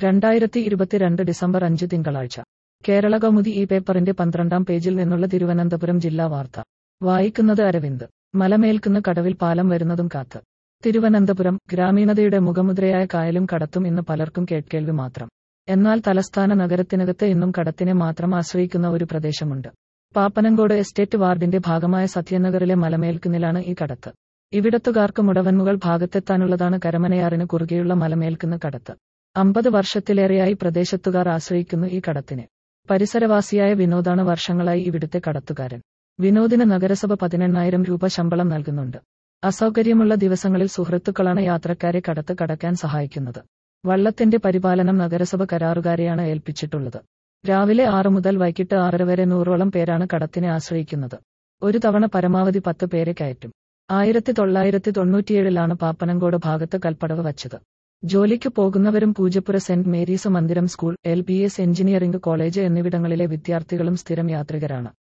രണ്ടായിരത്തി ഇരുപത്തിരണ്ട് ഡിസംബർ അഞ്ച് തിങ്കളാഴ്ച കേരള കൗമുദി ഈ പേപ്പറിന്റെ പന്ത്രണ്ടാം പേജിൽ നിന്നുള്ള തിരുവനന്തപുരം ജില്ലാ വാർത്ത വായിക്കുന്നത് അരവിന്ദ് മലമേൽക്കുന്ന കടവിൽ പാലം വരുന്നതും കാത്ത് തിരുവനന്തപുരം ഗ്രാമീണതയുടെ മുഖമുദ്രയായ കായലും കടത്തും ഇന്ന് പലർക്കും കേൾക്കേൾവി മാത്രം എന്നാൽ തലസ്ഥാന നഗരത്തിനകത്ത് ഇന്നും കടത്തിനെ മാത്രം ആശ്രയിക്കുന്ന ഒരു പ്രദേശമുണ്ട് പാപ്പനങ്കോട് എസ്റ്റേറ്റ് വാർഡിന്റെ ഭാഗമായ സത്യനഗറിലെ മലമേൽക്കുന്നിലാണ് ഈ കടത്ത് ഇവിടത്തുകാർക്ക് മുടവൻമുകൾ ഭാഗത്തെത്താനുള്ളതാണ് കരമനയാറിന് കുറുകെയുള്ള മലമേൽക്കുന്ന കടത്ത് അമ്പത് വർഷത്തിലേറെയായി പ്രദേശത്തുകാർ ആശ്രയിക്കുന്നു ഈ കടത്തിനെ പരിസരവാസിയായ വിനോദാണ് വർഷങ്ങളായി ഇവിടുത്തെ കടത്തുകാരൻ വിനോദിന് നഗരസഭ പതിനെണ്ണായിരം രൂപ ശമ്പളം നൽകുന്നുണ്ട് അസൗകര്യമുള്ള ദിവസങ്ങളിൽ സുഹൃത്തുക്കളാണ് യാത്രക്കാരെ കടത്ത് കടക്കാൻ സഹായിക്കുന്നത് വള്ളത്തിന്റെ പരിപാലനം നഗരസഭ കരാറുകാരെയാണ് ഏൽപ്പിച്ചിട്ടുള്ളത് രാവിലെ ആറ് മുതൽ വൈകിട്ട് ആറര വരെ നൂറോളം പേരാണ് കടത്തിനെ ആശ്രയിക്കുന്നത് ഒരു തവണ പരമാവധി പത്ത് പേരെ കയറ്റും ആയിരത്തി തൊള്ളായിരത്തി തൊണ്ണൂറ്റിയേഴിലാണ് പാപ്പനങ്കോട് ഭാഗത്ത് കൽപ്പടവ് വച്ചത് ജോലിക്ക് പോകുന്നവരും Poojappura Saint Mary's Mandiram school L B S engineering college എന്നിവിടങ്ങളിലെ വിദ്യാർത്ഥികളും സ്ഥിരം യാത്രികരാണ്